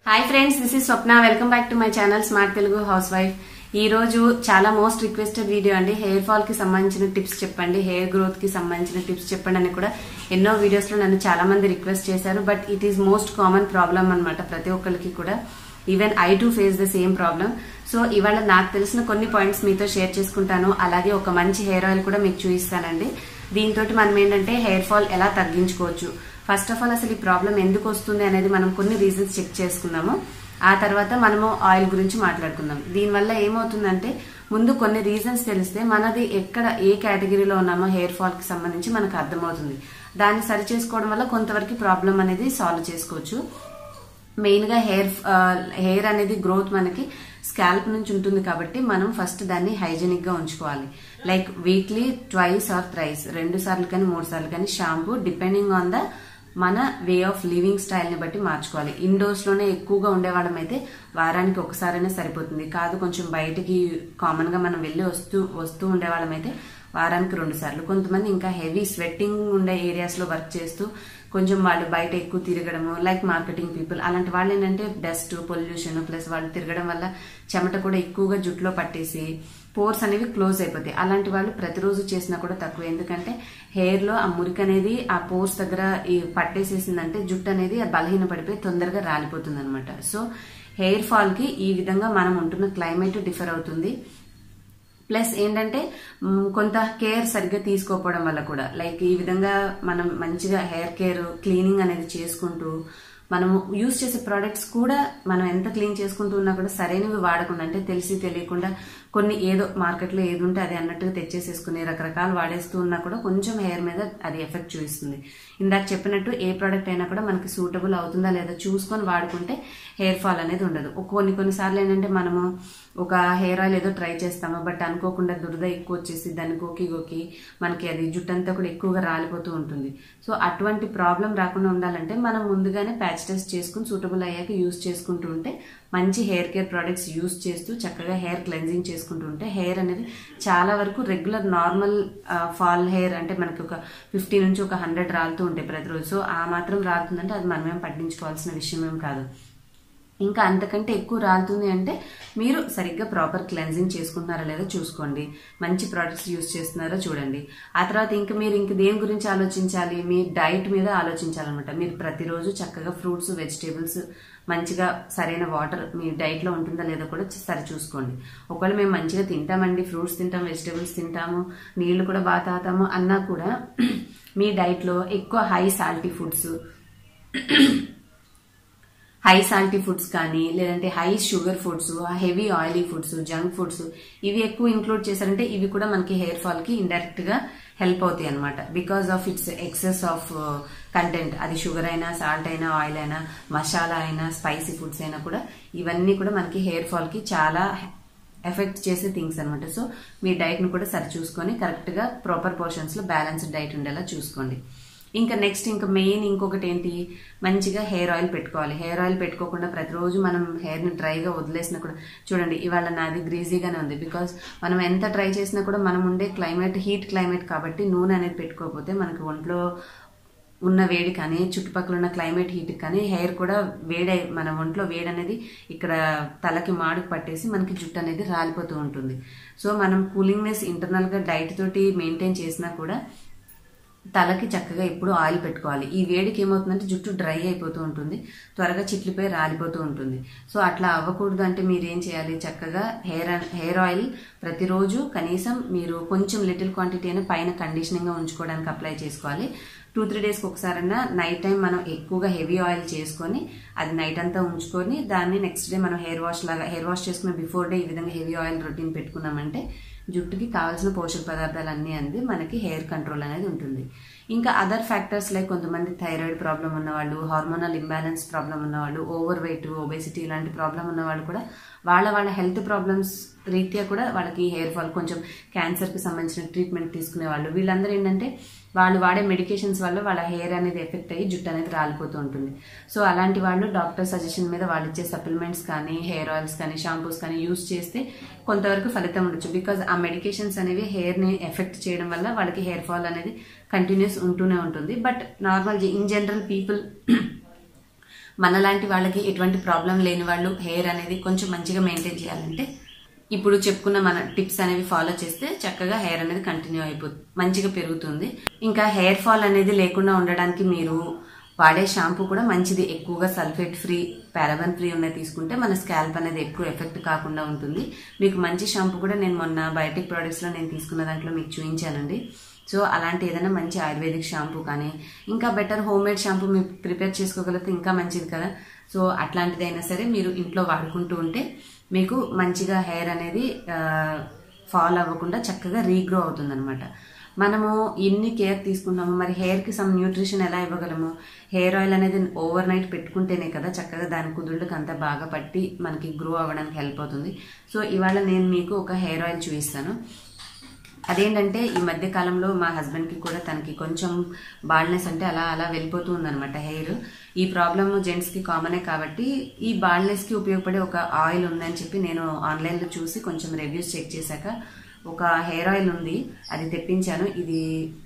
hi friends this is Swapna welcome back to my channel smart Telugu housewife ఈ రోజు చాలా most requested video అండి hair fall కి సంబంధించిన టిప్స్ చెప్పండి హెయిర్ గ్రోత్ కి సంబంధించిన టిప్స్ చెప్పండి అని కూడా ఎన్నో వీడియోస్ లో నన్ను చాలా మంది రిక్వెస్ట్ చేశారు but it is most common problem అన్నమాట ప్రతి ఒక్కరికి కూడా even I too face the same problem so ఇవాళ నాకు తెలిసిన కొన్ని పాయింట్స్ మీతో షేర్ చేసుకుంటాను అలాగే ఒక మంచి హెయిర్ ఆయిల్ కూడా మీకు చూపిస్తానండి దీంతో మనం ఏంటంటే హెయిర్ ఫాల్ ఎలా తగ్గించుకోవచ్చు ఫస్ట్ ఆఫ్ ఆల్ అసలు ఈ ప్రాబ్లం ఎందుకు వస్తుంది అనేది మనం కొన్ని రీజన్స్ చెక్ చేసుకుందాము ఆ తర్వాత మనము ఆయిల్ గురించి మాట్లాడుకుందాం దీనివల్ల ఏమవుతుందంటే ముందు కొన్ని రీజన్స్ తెలిస్తే మనది ఎక్కడ ఏ కేటగిరీలో ఉన్నామో హెయిర్ ఫాల్ కి సంబంధించి మనకు అర్థమవుతుంది దాన్ని సరి చేసుకోవడం వల్ల కొంతవరకు ప్రాబ్లం అనేది సాల్వ్ చేసుకోవచ్చు మెయిన్ గా హెయిర్ హెయిర్ అనేది గ్రోత్ మనకి స్కాల్ప్ నుంచి ఉంటుంది కాబట్టి మనం ఫస్ట్ దాన్ని హైజెనిక్ గా ఉంచుకోవాలి like weekly twice or thrice రెండు సార్లు కానీ మూడు సార్లు కానీ షాంపూ డిపెండింగ్ ఆన్ ద మన వే ఆఫ్ లివింగ్ స్టైల్ ని బట్టి మార్చుకోవాలి ఇండోర్స్ లోనే ఎక్కువగా ఉండేవాళ్ళం అయితే వారానికి ఒకసారైనా సరిపోతుంది కాదు కొంచెం బయటికి కామన్ గా మనం వెళ్ళి వస్తూ వస్తూ ఉండేవాళ్ళం అయితే వారానికి రెండు సార్లు కొంతమంది ఇంకా హెవీ స్వెట్టింగ్ ఉండే ఏరియాస్ లో వర్క్ చేస్తూ కొంచెం వాళ్ళు బయట ఎక్కువ తిరగడము లైక్ మార్కెటింగ్ పీపుల్ అలాంటి వాళ్ళు ఏంటంటే డస్ట్ పొల్యూషన్ ప్లస్ వాళ్ళు తిరగడం వల్ల చెమట కూడా ఎక్కువగా జుట్టులో పట్టేసి పోర్స్ అనేవి క్లోజ్ అయిపోతాయి అలాంటి వాళ్ళు ప్రతిరోజు చేసినా కూడా తక్కువ ఎందుకంటే హెయిర్ లో ఆ మురికి అనేది ఆ పోర్స్ దగ్గర ఈ పట్టేసేసిందంటే జుట్టు అనేది బలహీన పడిపోయి తొందరగా రాలిపోతుంది అనమాట సో హెయిర్ ఫాల్ కి ఈ విధంగా మనం ఉంటున్న క్లైమేట్ డిఫర్ అవుతుంది ప్లస్ ఏంటంటే కొంత కేర్ సరిగ్గా తీసుకోకపోవడం వల్ల కూడా లైక్ ఈ విధంగా మనం మంచిగా హెయిర్ కేర్ క్లీనింగ్ అనేది చేసుకుంటూ మనము యూజ్ చేసే ప్రోడక్ట్స్ కూడా మనం ఎంత క్లీన్ చేసుకుంటూ ఉన్నా కూడా సరైనవి వాడకుండా అంటే తెలిసి తెలియకుండా కొన్ని ఏదో మార్కెట్లో ఏది ఉంటే అది అన్నట్టుగా తెచ్చేసేసుకుని రకరకాలు వాడేస్తూ ఉన్నా కూడా కొంచెం హెయిర్ మీద అది ఎఫెక్ట్ చూపిస్తుంది ఇందాక చెప్పినట్టు ఏ ప్రోడక్ట్ అయినా కూడా మనకి సూటబుల్ అవుతుందా లేదా చూసుకొని వాడుకుంటే హెయిర్ ఫాల్ అనేది ఉండదు కొన్ని కొన్నిసార్లు ఏంటంటే మనము ఒక హెయిర్ ఆయిల్ ఏదో ట్రై చేస్తాము బట్ అనుకోకుండా దురద ఎక్కువ వచ్చేసి దాన్ని గోకి గోకి మనకి అది జుట్టంతా కూడా ఎక్కువగా రాలిపోతూ ఉంటుంది సో అటువంటి ప్రాబ్లం రాకుండా ఉండాలంటే మనం ముందుగానే ప్యాచ్ టెస్ట్ చేసుకుని సూటబుల్ అయ్యాక యూస్ చేసుకుంటూ ఉంటే మంచి హెయిర్ కేర్ ప్రోడక్ట్స్ యూస్ చేస్తూ చక్కగా హెయిర్ క్లెన్జింగ్ చేసుకుంటూ ఉంటే హెయిర్ అనేది చాలా వరకు రెగ్యులర్ నార్మల్ ఫాల్ హెయిర్ అంటే మనకి ఒక ఫిఫ్టీ నుంచి ఒక హండ్రెడ్ రాలుతూ ఉంటాయి ప్రతిరోజు సో ఆ మాత్రం రాలుతుందంటే అది మనమేం పట్టించుకోవాల్సిన విషయం ఏం కాదు ఇంకా అంతకంటే ఎక్కువ రాలుతుంది అంటే మీరు సరిగ్గా ప్రాపర్ క్లెన్జింగ్ చేసుకుంటున్నారా లేదో చూసుకోండి మంచి ప్రోడక్ట్స్ యూస్ చేస్తున్నారో చూడండి ఆ తర్వాత ఇంకా మీరు ఇంక దేని గురించి ఆలోచించాలి మీ డైట్ మీద ఆలోచించాలన్నమాట మీరు ప్రతిరోజు చక్కగా ఫ్రూట్స్ వెజిటేబుల్స్ మంచిగా సరైన వాటర్ మీ డైట్ లో ఉంటుందా లేదో కూడా సరి చూసుకోండి ఒకవేళ మేము మంచిగా తింటామండి ఫ్రూట్స్ తింటాం వెజిటేబుల్స్ తింటాము నీళ్లు కూడా బాగా తాగుతాము అన్నా కూడా మీ డైట్ లో ఎక్కువ high salty foods high salty foods కానీ లేదంటే high sugar foods heavy oily foods junk foods ఇవి ఎక్కువ ఇంక్లూడ్ చేశారంటే ఇవి కూడా మనకి హెయిర్ ఫాల్ కి ఇండైరెక్ట్ గా హెల్ప్ అవుతాయి అనమాట because of its excess of content అది షుగర్ అయినా సాల్ట్ అయినా ఆయిల్ అయినా మసాలా అయినా స్పైసీ ఫుడ్స్ అయినా కూడా ఇవన్నీ కూడా మనకి హెయిర్ ఫాల్ కి చాలా ఎఫెక్ట్ చేసే థింగ్స్ అనమాట సో మీ డైట్ ను కూడా సరి చూసుకొని కరెక్ట్ గా ప్రాపర్ పోర్షన్స్ లో బ్యాలెన్స్డ్ డైట్ ఉండేలా చూసుకోండి ఇంకా నెక్స్ట్ ఇంకా మెయిన్ ఇంకొకటి ఏంటి మంచిగా హెయిర్ ఆయిల్ పెట్టుకోవాలి హెయిర్ ఆయిల్ పెట్టుకోకుండా ప్రతిరోజు మనం హెయిర్ ని డ్రైగా వదిలేసినా కూడా చూడండి ఇవాళ నాది గ్రీజీగానే ఉంది బికాస్ మనం ఎంత ట్రై చేసినా కూడా మనం ఉండే క్లైమేట్ హీట్ క్లైమేట్ కాబట్టి నూనె అనేది పెట్టుకోకపోతే మనకి ఒంట్లో ఉన్న వేడి కానీ చుట్టుపక్కల ఉన్న క్లైమేట్ హీట్ కానీ హెయిర్ కూడా వేడి మన ఒంట్లో వేడి అనేది ఇక్కడ తలకి మాడుకు పట్టేసి మనకి జుట్టు అనేది రాలిపోతూ ఉంటుంది సో మనం కూలింగ్నెస్ ఇంటర్నల్ గా డైట్ తోటి మెయింటైన్ చేసినా కూడా తలకి చక్కగా ఎప్పుడు ఆయిల్ పెట్టుకోవాలి ఈ వేడికి ఏమవుతుందంటే జుట్టు డ్రై అయిపోతూ ఉంటుంది త్వరగా చిట్లిపోయి రాలిపోతూ ఉంటుంది సో అట్లా అవ్వకూడదు అంటే మీరు ఏం చేయాలి చక్కగా హెయిర్ హెయిర్ ఆయిల్ ప్రతిరోజు కనీసం మీరు కొంచెం లిటిల్ క్వాంటిటీ అయినా పైన కండిషనింగ్ గా ఉంచుకోవడానికి అప్లై చేసుకోవాలి టూ త్రీ డేస్కి ఒకసారైనా నైట్ టైం మనం ఎక్కువగా హెవీ ఆయిల్ చేసుకొని అది నైట్ అంతా ఉంచుకొని దాన్ని నెక్స్ట్ డే మనం హెయిర్ వాష్ లాగా హెయిర్ వాష్ చేసుకున్న బిఫోర్ డే ఈ విధంగా హెవీ ఆయిల్ రొటీన్ పెట్టుకున్నామంటే జుట్టుకి కావాల్సిన పోషక పదార్థాలు అన్నీ అంది మనకి హెయిర్ కంట్రోల్ అనేది ఉంటుంది ఇంకా అదర్ ఫ్యాక్టర్స్ లైక్ కొంతమంది థైరాయిడ్ ప్రాబ్లం ఉన్నవాళ్ళు హార్మోనల్ ఇంబ్యాలెన్స్ ప్రాబ్లం ఉన్నవాళ్ళు ఓవర్ వెయిట్ ఒబేసిటీ ఇలాంటి ప్రాబ్లం ఉన్నవాళ్ళు కూడా వాళ్ళ వాళ్ళ హెల్త్ ప్రాబ్లమ్స్ రీత్యా కూడా వాళ్ళకి హెయిర్ ఫాల్ కొంచెం క్యాన్సర్కి సంబంధించిన ట్రీట్మెంట్ తీసుకునే వాళ్ళు వీళ్ళందరూ ఏంటంటే వాళ్ళు వాడే మెడికేషన్స్ వల్ల వాళ్ళ హెయిర్ అనేది ఎఫెక్ట్ అయ్యి జుట్టు అనేది రాలిపోతూ ఉంటుంది సో అలాంటి వాళ్ళు డాక్టర్ సజెషన్ మీద వాళ్ళు ఇచ్చే సప్లిమెంట్స్ కానీ హెయిర్ ఆయిల్స్ కానీ షాంపూస్ కానీ యూస్ చేస్తే కొంతవరకు ఫలితం ఉండొచ్చు బికాజ్ ఆ మెడికేషన్స్ అనేవి హెయిర్ ని ఎఫెక్ట్ చేయడం వల్ల వాళ్ళకి హెయిర్ ఫాల్ అనేది కంటిన్యూస్ ఉంటూనే ఉంటుంది but normal in general people మనలాంటి వాళ్ళకి ఎటువంటి ప్రాబ్లం లేని వాళ్ళు హెయిర్ అనేది కొంచెం మంచిగా మెయింటైన్ చేయాలంటే ఇప్పుడు చెప్పుకున్న మన టిప్స్ అనేవి ఫాలో చేస్తే చక్కగా హెయిర్ అనేది కంటిన్యూ అయిపోతుంది మంచిగా పెరుగుతుంది ఇంకా హెయిర్ ఫాల్ అనేది లేకుండా ఉండడానికి మీరు వాడే షాంపూ కూడా మంచిది ఎక్కువగా సల్ఫేట్ ఫ్రీ పారాబన్ ఫ్రీ ఉన్నది తీసుకుంటే మన స్కాల్ప్ అనేది ఎక్కువ ఎఫెక్ట్ కాకుండా ఉంటుంది మీకు మంచి షాంపూ కూడా నేను మొన్న బయోటిక్ ప్రోడక్ట్స్లో నేను తీసుకున్న దాంట్లో మీకు చూపించానండి సో అలాంటి ఏదైనా మంచి ఆయుర్వేదిక్ షాంపూ కానీ ఇంకా బెటర్ హోమ్ మేడ్ షాంపూ మీరు ప్రిపేర్ చేసుకోగలిగితే ఇంకా మంచిది కదా సో అట్లాంటిదైనా సరే మీరు ఇంట్లో వాడుకుంటూ ఉంటే మీకు మంచిగా హెయిర్ అనేది ఫాల్ అవ్వకుండా చక్కగా రీగ్రో అవుతుందన్నమాట మనము ఎన్ని కేర్ తీసుకుంటాము మరి హెయిర్కి సమ్ న్యూట్రిషన్ ఎలా ఇవ్వగలము హెయిర్ ఆయిల్ అనేది ఓవర్ నైట్ పెట్టుకుంటేనే కదా చక్కగా దాని కుదుళ్ళకి అంతా బాగా పట్టి మనకి గ్రో అవ్వడానికి హెల్ప్ అవుతుంది సో ఇవాళ నేను మీకు ఒక హెయిర్ ఆయిల్ చూపిస్తాను అదేంటంటే ఈ మధ్య కాలంలో మా హస్బెండ్కి కూడా తనకి కొంచెం బాల్నెస్ అంటే అలా అలా వెళ్ళిపోతూ ఉందన్నమాట హెయిర్ ఈ ప్రాబ్లమ్ జెంట్స్కి కామనే కాబట్టి ఈ బాల్నెస్కి ఉపయోగపడే ఒక ఆయిల్ ఉందని చెప్పి నేను ఆన్లైన్లో చూసి కొంచెం రివ్యూస్ చెక్ చేశాక ఒక హెయిర్ ఆయిల్ ఉంది అది తెప్పించాను ఇది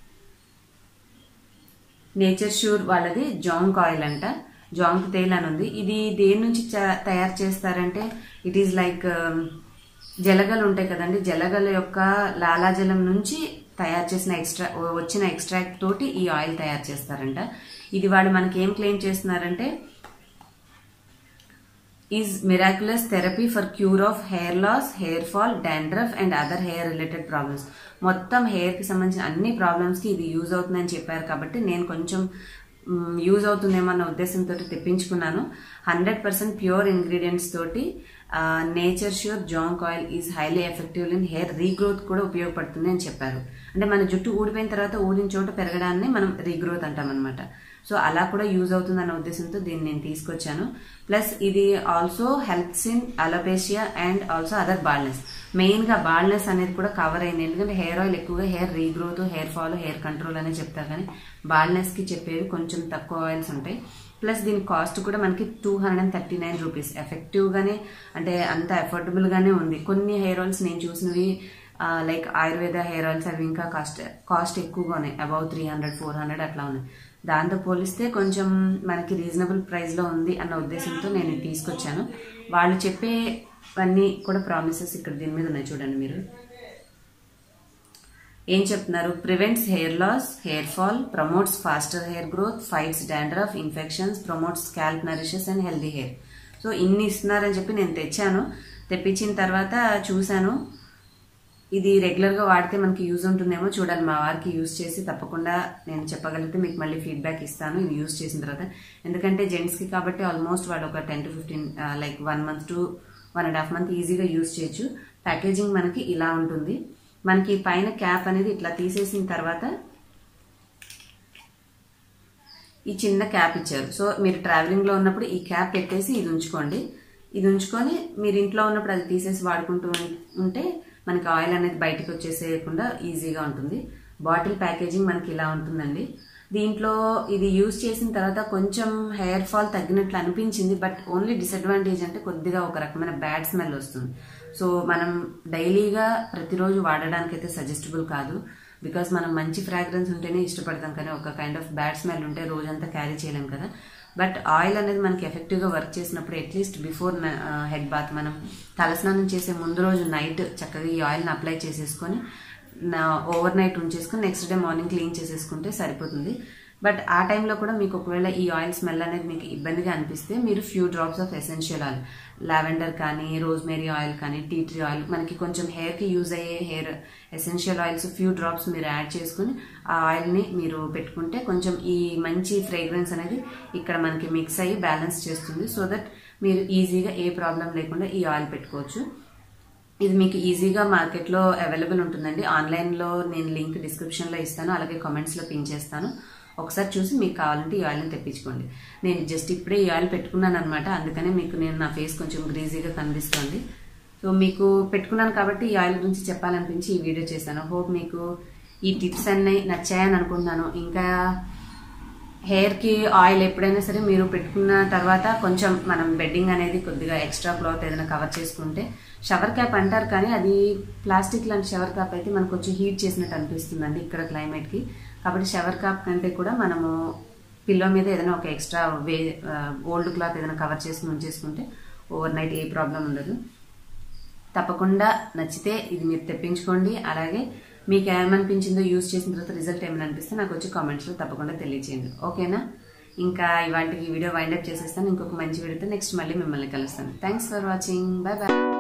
నేచర్ ష్యూర్ వాళ్ళది జాంక్ ఆయిల్ అంట జాంక్ తేల్ అని ఉంది ఇది దేని నుంచి చ- తయారు చేస్తారంటే ఇట్ ఈస్ లైక్ జలగలు ఉంటాయి కదండి జలగల యొక్క లాలాజలం నుంచి తయారు చేసిన ఎక్స్ట్రా వచ్చిన ఎక్స్ట్రాక్ట్ తోటి ఈ ఆయిల్ తయారు చేస్తారంట ఇది వాళ్ళు మనకి ఏం క్లెయిమ్ చేస్తున్నారంటే is miraculous therapy for cure of hair loss hair fall dandruff and other hair related problems మొత్తం హెయిర్ కి సంబంధించిన అన్ని ప్రాబ్లమ్స్ కి ఇది యూజ్ అవుతుందని చెప్పారు కాబట్టి నేను కొంచెం యూజ్ అవుతుందేమో అన్న ఉద్దేశంతో తెప్పించుకున్నాను హండ్రెడ్ పర్సెంట్ ప్యూర్ ఇంగ్రీడియంట్స్ తోటి Nature Sure jonk oil is highly effective in hair regrowth కూడా ఉపయోగపడుతుంది అని చెప్పారు అంటే మన జుట్టు ఊడిపోయిన తర్వాత ఊడిన చోట పెరగడాన్ని మనం రీగ్రోత్ అంటాం అనమాట సో అలా కూడా యూజ్ అవుతుంది అన్న ఉద్దేశంతో దీన్ని నేను తీసుకొచ్చాను ప్లస్ ఇది also helps in alopecia and also other baldness main గా బాల్నెస్ అనేది కూడా కవర్ అయింది ఎందుకంటే హెయిర్ ఆయిల్ ఎక్కువగా hair regrowth hair fall hair control అనే చెప్తారు కానీ బాల్నెస్ కి చెప్పేవి కొంచెం తక్కువ ఆయిల్స్ ఉంటాయి ప్లస్ దీని కాస్ట్ కూడా మనకి two hundred and thirty nine rupees effective గానే అంటే అంత అఫోర్డబుల్ గానే ఉంది కొన్ని హెయిర్ ఆయిల్స్ నేను చూసినవి లైక్ ఆయుర్వేద హెయిర్ ఆయిల్స్ అవి ఇంకా కాస్ట్ కాస్ట్ ఎక్కువగా ఉన్నాయి above three hundred four hundred అట్లా ఉన్నాయి దాంతో పోలిస్తే కొంచెం మనకి రీజనబుల్ ప్రైస్లో ఉంది అన్న ఉద్దేశంతో నేను ఇది తీసుకొచ్చాను వాళ్ళు చెప్పేవన్నీ కూడా ప్రామిసెస్ ఇక్కడ దీని మీద ఉన్నాయి చూడండి మీరు ఏం చెప్తున్నారు prevents hair loss hair fall promotes faster hair growth fights dandruff infections promotes scalp nourishes and healthy hair so ఇన్ని ఇస్తున్నారని చెప్పి నేను తెచ్చాను తెప్పించిన తర్వాత చూశాను ఇది రెగ్యులర్గా వాడితే మనకి యూజ్ ఉంటుందేమో చూడాలి మా వారికి యూజ్ చేసి తప్పకుండా నేను చెప్పగలిగితే మీకు మళ్ళీ ఫీడ్బ్యాక్ ఇస్తాను ఇది యూజ్ చేసిన తర్వాత ఎందుకంటే జెంట్స్కి కాబట్టి ఆల్మోస్ట్ వాడు ఒక ten to fifteen like one month to one and half month ఈజీగా యూజ్ చేయొచ్చు ప్యాకేజింగ్ మనకి ఇలా ఉంటుంది మనకి పైన క్యాప్ అనేది ఇట్లా తీసేసిన తర్వాత ఈ చిన్న క్యాప్ ఇచ్చారు సో మీరు ట్రావెలింగ్ లో ఉన్నప్పుడు ఈ క్యాప్ పెట్టేసి ఇది ఉంచుకోండి ఇది ఉంచుకొని మీరు ఇంట్లో ఉన్నప్పుడు అది తీసేసి వాడుకుంటూ ఉంటే మనకి ఆయిల్ అనేది బయటకు వచ్చేసేయకుండా ఈజీగా ఉంటుంది బాటిల్ ప్యాకేజింగ్ మనకి ఇలా ఉంటుందండి దీంట్లో ఇది యూజ్ చేసిన తర్వాత కొంచెం హెయిర్ ఫాల్ తగ్గినట్లు అనిపించింది బట్ ఓన్లీ డిసడ్వాంటేజ్ అంటే కొద్దిగా ఒక రకమైన బ్యాడ్ స్మెల్ వస్తుంది సో మనం డైలీగా ప్రతిరోజు వాడడానికి అయితే సజెస్టబుల్ కాదు బికాస్ మనం మంచి ఫ్రాగ్రెన్స్ ఉంటేనే ఇష్టపడతాం కానీ ఒక కైండ్ ఆఫ్ బ్యాడ్ స్మెల్ ఉంటే రోజంతా క్యారీ చేయలేం కదా బట్ ఆయిల్ అనేది మనకి ఎఫెక్టివ్గా వర్క్ చేసినప్పుడు అట్లీస్ట్ బిఫోర్ హెడ్ బాత్ మనం తలస్నానం చేసే ముందు రోజు నైట్ చక్కగా ఈ ఆయిల్ని అప్లై చేసేసుకొని ఓవర్ నైట్ ఉంచేసుకొని నెక్స్ట్ డే మార్నింగ్ క్లీన్ చేసేసుకుంటే సరిపోతుంది బట్ ఆ టైంలో కూడా మీకు ఒకవేళ ఈ ఆయిల్ స్మెల్ అనేది మీకు ఇబ్బందిగా అనిపిస్తే మీరు few drops of essential oil lavender కానీ రోజ్మేరీ ఆయిల్ కానీ టీ ట్రీ ఆయిల్ మనకి కొంచెం హెయిర్కి యూజ్ అయ్యే hair essential oils few drops మీరు యాడ్ చేసుకుని ఆ ఆయిల్ని మీరు పెట్టుకుంటే కొంచెం ఈ మంచి ఫ్రేగ్రెన్స్ అనేది ఇక్కడ మనకి మిక్స్ అయ్యి బ్యాలెన్స్ చేస్తుంది సో దట్ మీరు ఈజీగా ఏ ప్రాబ్లం లేకుండా ఈ ఆయిల్ పెట్టుకోవచ్చు ఇది మీకు ఈజీగా మార్కెట్లో అవైలబుల్ ఉంటుందండి ఆన్లైన్లో నేను లింక్ డిస్క్రిప్షన్లో ఇస్తాను అలాగే కామెంట్స్లో పిన్ చేస్తాను ఒకసారి చూసి మీకు కావాలంటే ఈ ఆయిల్ని తెప్పించుకోండి నేను జస్ట్ ఇప్పుడే ఈ ఆయిల్ పెట్టుకున్నాను అనమాట అందుకనే మీకు నేను నా ఫేస్ కొంచెం గ్రీజీగా కనిపిస్తుంది సో మీకు పెట్టుకున్నాను కాబట్టి ఈ ఆయిల్ గురించి చెప్పాలనిపించి ఈ వీడియో చేశాను హోప్ మీకు ఈ టిప్స్ అన్నీ నచ్చాయని అనుకుంటున్నాను ఇంకా హెయిర్కి ఆయిల్ ఎప్పుడైనా సరే మీరు పెట్టుకున్న తర్వాత కొంచెం మనం బెడ్డింగ్ అనేది కొద్దిగా ఎక్స్ట్రా క్లాత్ ఏదైనా కవర్ చేసుకుంటే షవర్ క్యాప్ అంటారు కానీ అది ప్లాస్టిక్ లాంటి షవర్ క్యాప్ అయితే మనకు కొంచెం హీట్ చేసినట్టు అనిపిస్తుందండి ఇక్కడ క్లైమేట్కి కాబట్టి షవర్ క్యాప్ కంటే కూడా మనము పిల్లో మీద ఏదైనా ఒక ఎక్స్ట్రా వే ఓల్డ్ క్లాత్ ఏదైనా కవర్ చేసుకుని ఉంచేసుకుంటే ఓవర్ నైట్ ఏ ప్రాబ్లం ఉండదు తప్పకుండా నచ్చితే ఇది మీరు తెప్పించుకోండి అలాగే మీకు ఏమనిపించిందో యూజ్ చేసిన తర్వాత రిజల్ట్ ఏమైనా అనిపిస్తే నాకు వచ్చి కామెంట్స్లో తప్పకుండా తెలియచేయండి ఓకేనా ఇంకా ఇవాటికి వీడియో వైండప్ చేసేస్తాను ఇంకొక మంచి వీడియోతో నెక్స్ట్ మళ్ళీ మిమ్మల్ని కలుస్తాను thanks for watching bye bye